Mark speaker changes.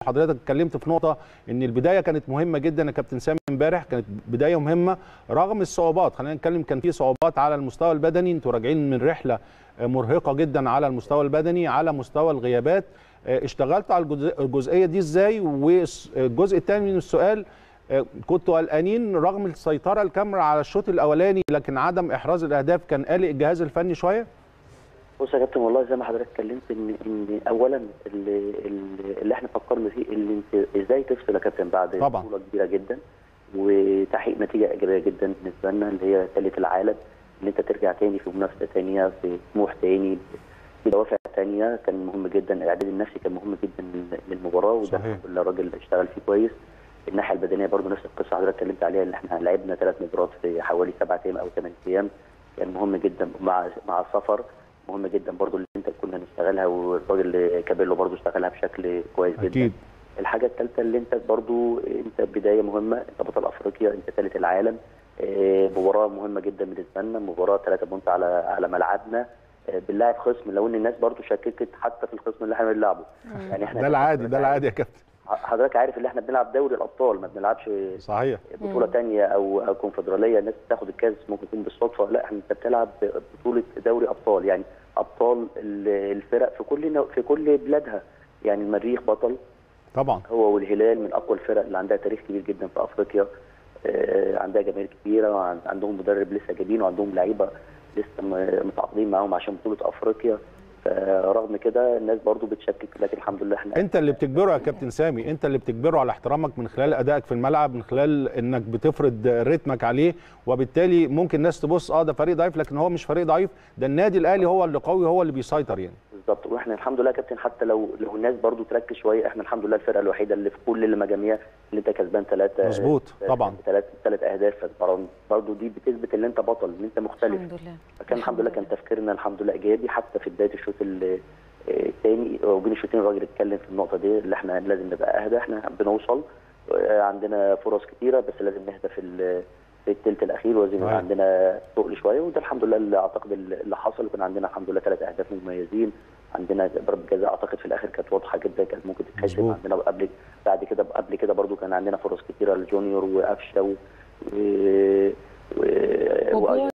Speaker 1: حضرتك اتكلمت في نقطه ان البدايه كانت مهمه جدا يا كابتن سامي امبارح كانت بدايه مهمه رغم الصعوبات خلينا نتكلم كان في صعوبات على المستوى البدني انتوا راجعين من رحله مرهقه جدا على المستوى البدني على مستوى الغيابات اشتغلتوا على الجزئيه دي ازاي والجزء الثاني من السؤال كنتوا قلقانين رغم السيطره الكامله على الشوط الاولاني لكن عدم احراز الاهداف كان قلق الجهاز الفني شويه
Speaker 2: بص يا كابتن والله زي ما حضرتك اتكلمت ان ان اولا اللي, اللي احنا فكرنا فيه اللي انت ازاي تفصل يا كابتن بعد
Speaker 1: طبعا
Speaker 2: بطوله كبيره جدا وتحقيق نتيجه ايجابيه جدا بالنسبه لنا اللي هي ثالث العالم ان انت ترجع تاني في منافسه ثانيه في طموح ثاني بدوافع ثانيه كان مهم جدا الاعداد النفسي كان مهم جدا للمباراه وده كل الراجل اشتغل فيه كويس الناحيه البدنيه برضو نفس القصه حضرتك اتكلمت عليها اللي احنا لعبنا ثلاث مباريات في حوالي سبعة ايام او ثمان ايام كان مهم جدا مع مع السفر مهم جدا برضو اللي انت كنا نشتغلها والراجل كابيلو برضو اشتغلها بشكل كويس جدا
Speaker 1: أكيد.
Speaker 2: الحاجه الثالثه اللي انت برضو انت بدايه مهمه انت بطل افريقيا انت ثالث العالم مباراه مهمه جدا بالنسبه لنا مباراه ثلاثه بونت على على ملعبنا بنلاعب خصم لو ان الناس برضو شككت حتى في الخصم اللي احنا بنلعبه
Speaker 1: يعني احنا ده العادي ده العادي يا كابتن
Speaker 2: حضرتك عارف ان احنا بنلعب دوري الابطال ما بنلعبش
Speaker 1: صحيح
Speaker 2: بطوله ثانيه او او كونفدراليه الناس بتاخد الكاس ممكن يكون بالصدفه لا انت بتلعب بطوله دوري ابطال يعني ابطال الفرق في كل في كل بلادها يعني المريخ بطل
Speaker 1: طبعا
Speaker 2: هو والهلال من اقوى الفرق اللي عندها تاريخ كبير جدا في افريقيا عندها جماهير كبيره وعندهم مدرب لسه جايبين وعندهم لعيبه لسه متعاقدين معاهم عشان بطوله افريقيا فرغم كده الناس برضو بتشكك لكن الحمد لله احنا
Speaker 1: انت اللي بتجبره يا كابتن سامي انت اللي بتجبره على احترامك من خلال ادائك في الملعب من خلال انك بتفرض رتمك عليه وبالتالي ممكن الناس تبص اه ده فريق ضعيف لكن هو مش فريق ضعيف ده النادي الاهلي هو اللي قوي هو اللي بيسيطر يعني
Speaker 2: بالظبط واحنا الحمد لله يا كابتن حتى لو لو الناس برضو تركز شويه احنا الحمد لله الفرقه الوحيده اللي في كل المجاميع اللي انت كسبان ثلاثه
Speaker 1: مظبوط طبعا
Speaker 2: ثلاث ثلاث اهداف برضو دي بتثبت ان انت بطل ان انت مختلف
Speaker 3: الحمد لله
Speaker 2: فكان الحمد لله كان تفكيرنا الحمد لله ايجابي حتى في بدايه الشوط الثاني وبين الشوطين الراجل اتكلم في النقطه دي اللي احنا لازم نبقى اهدى احنا بنوصل عندنا فرص كتيره بس لازم نهدى في في الثلث الاخير ولازم يبقى عندنا تقل شويه وده الحمد لله اللي اعتقد اللي حصل وكان عندنا الحمد لله ثلاث اهداف مميزين عندنا ضربه جزاء اعتقد في الاخر كانت واضحه جدا كانت ممكن تتحسب عندنا قبل بعد كده قبل كده برضو كان عندنا فرص كتيره لجونيور وقفشه و, و... و...